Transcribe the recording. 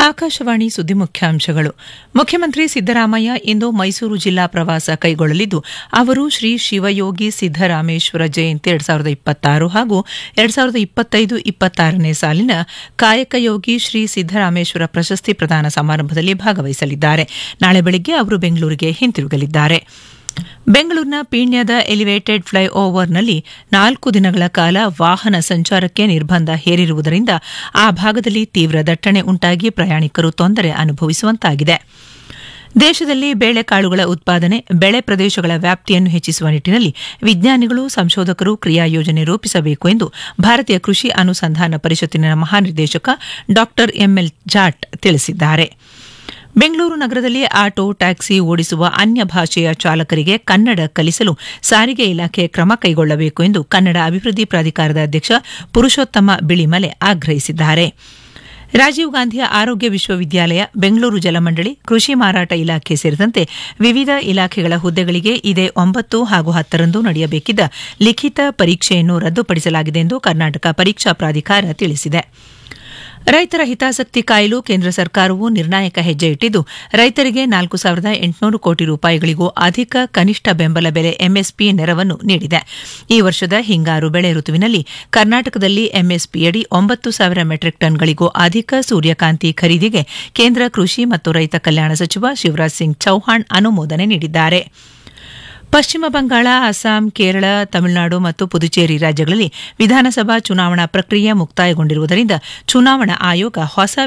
ಆಕಾಶವಾಣಿ ಸುದ್ದಿ ಮುಖ್ಯಾಂಶಗಳು ಮುಖ್ಯಮಂತ್ರಿ ಸಿದ್ದರಾಮಯ್ಯ ಇಂದು ಮೈಸೂರು ಜಿಲ್ಲಾ ಪ್ರವಾಸ ಕೈಗೊಳ್ಳಲಿದ್ದು ಅವರು ಶ್ರೀ ಶಿವಯೋಗಿ ಸಿದ್ದರಾಮೇಶ್ವರ ಜಯಂತಿ ಎರಡ್ ಸಾವಿರದ ಇಪ್ಪತ್ತಾರು ಹಾಗೂ ಎರಡ್ ಸಾವಿರದ ಇಪ್ಪತ್ತೈದು ಇಪ್ಪತ್ತಾರನೇ ಸಾಲಿನ ಕಾಯಕಯೋಗಿ ಶ್ರೀ ಸಿದ್ದರಾಮೇಶ್ವರ ಪ್ರಶಸ್ತಿ ಪ್ರದಾನ ಸಮಾರಂಭದಲ್ಲಿ ಭಾಗವಹಿಸಲಿದ್ದಾರೆ ನಾಳೆ ಬೆಳಗ್ಗೆ ಅವರು ಬೆಂಗಳೂರಿಗೆ ಹಿಂತಿರುಗಲಿದ್ದಾರೆ ಬೆಂಗಳೂರಿನ ಪೀಣ್ಯದ ಎಲಿವೇಟೆಡ್ ಫ್ಲೈ ಓವರ್ನಲ್ಲಿ ನಾಲ್ಕು ದಿನಗಳ ಕಾಲ ವಾಹನ ಸಂಚಾರಕ್ಕೆ ನಿರ್ಬಂಧ ಹೇರಿರುವುದರಿಂದ ಆ ಭಾಗದಲ್ಲಿ ತೀವ್ರ ದಟ್ಟಣೆ ಉಂಟಾಗಿ ಪ್ರಯಾಣಿಕರು ತೊಂದರೆ ಅನುಭವಿಸುವಂತಾಗಿದೆ ದೇಶದಲ್ಲಿ ಬೇಳೆಕಾಳುಗಳ ಉತ್ಪಾದನೆ ಬೆಳೆ ಪ್ರದೇಶಗಳ ವ್ಯಾಪ್ತಿಯನ್ನು ಹೆಚ್ಚಿಸುವ ನಿಟ್ಟಿನಲ್ಲಿ ವಿಜ್ಞಾನಿಗಳು ಸಂಶೋಧಕರು ಕ್ರಿಯಾ ಯೋಜನೆ ರೂಪಿಸಬೇಕು ಎಂದು ಭಾರತೀಯ ಕೃಷಿ ಅನುಸಂಧಾನ ಪರಿಷತ್ತಿನ ಮಹಾನಿರ್ದೇಶಕ ಡಾ ಎಂಎಲ್ ಜಾಟ್ ತಿಳಿಸಿದ್ದಾರೆ ಬೆಂಗಳೂರು ನಗರದಲ್ಲಿ ಆಟೋ ಟ್ಯಾಕ್ಸಿ ಓಡಿಸುವ ಅನ್ಯ ಭಾಷೆಯ ಚಾಲಕರಿಗೆ ಕನ್ನಡ ಕಲಿಸಲು ಸಾರಿಗೆ ಇಲಾಖೆ ಕ್ರಮ ಕೈಗೊಳ್ಳಬೇಕು ಎಂದು ಕನ್ನಡ ಅಭಿವೃದ್ಧಿ ಪ್ರಾಧಿಕಾರದ ಅಧ್ಯಕ್ಷ ಪುರುಷೋತ್ತಮ ಬಿಳಿಮಲೆ ಆಗ್ರಹಿಸಿದ್ದಾರೆ ರಾಜೀವ್ ಗಾಂಧಿ ಆರೋಗ್ಯ ವಿಶ್ವವಿದ್ಯಾಲಯ ಬೆಂಗಳೂರು ಜಲಮಂಡಳಿ ಕೃಷಿ ಮಾರಾಟ ಇಲಾಖೆ ಸೇರಿದಂತೆ ವಿವಿಧ ಇಲಾಖೆಗಳ ಹುದ್ದೆಗಳಿಗೆ ಇದೇ ಒಂಬತ್ತು ಹಾಗೂ ಹತ್ತರಂದು ನಡೆಯಬೇಕಿದ್ದ ಲಿಖಿತ ಪರೀಕ್ಷೆಯನ್ನು ರದ್ದುಪಡಿಸಲಾಗಿದೆ ಎಂದು ಕರ್ನಾಟಕ ಪರೀಕ್ಷಾ ಪ್ರಾಧಿಕಾರ ತಿಳಿಸಿದೆ ರೈತರ ಹಿತಾಸಕ್ತಿ ಕಾಯಲು ಕೇಂದ್ರ ಸರ್ಕಾರವು ನಿರ್ಣಾಯಕ ಹೆಜ್ಜೆ ಇಟ್ಟಿದ್ದು ರೈತರಿಗೆ ನಾಲ್ಕು ಸಾವಿರದ ಎಂಟುನೂರು ಕೋಟಿ ರೂಪಾಯಿಗಳಿಗೂ ಅಧಿಕ ಕನಿಷ್ಠ ಬೆಂಬಲ ಬೆಲೆ ಎಂಎಸ್ಪಿ ನೆರವನ್ನು ನೀಡಿದೆ ಈ ವರ್ಷದ ಹಿಂಗಾರು ಬೆಳೆ ಋತುವಿನಲ್ಲಿ ಕರ್ನಾಟಕದಲ್ಲಿ ಎಂಎಸ್ಪಿಯಡಿ ಒಂಬತ್ತು ಸಾವಿರ ಮೆಟ್ರಿಕ್ ಟನ್ಗಳಿಗೂ ಅಧಿಕ ಸೂರ್ಯಕಾಂತಿ ಖರೀದಿಗೆ ಕೇಂದ್ರ ಕೃಷಿ ಮತ್ತು ರೈತ ಕಲ್ಯಾಣ ಸಚಿವ ಶಿವರಾಜ್ ಸಿಂಗ್ ಚೌಹಾಣ್ ಅನುಮೋದನೆ ನೀಡಿದ್ದಾರೆ ಪಶ್ಚಿಮ ಬಂಗಾಳ ಅಸ್ಸಾಂ ಕೇರಳ ತಮಿಳುನಾಡು ಮತ್ತು ಪುದುಚೇರಿ ರಾಜ್ಯಗಳಲ್ಲಿ ವಿಧಾನಸಭಾ ಚುನಾವಣಾ ಪ್ರಕ್ರಿಯೆ ಮುಕ್ತಾಯಗೊಂಡಿರುವುದರಿಂದ ಚುನಾವಣಾ ಆಯೋಗ ಹೊಸ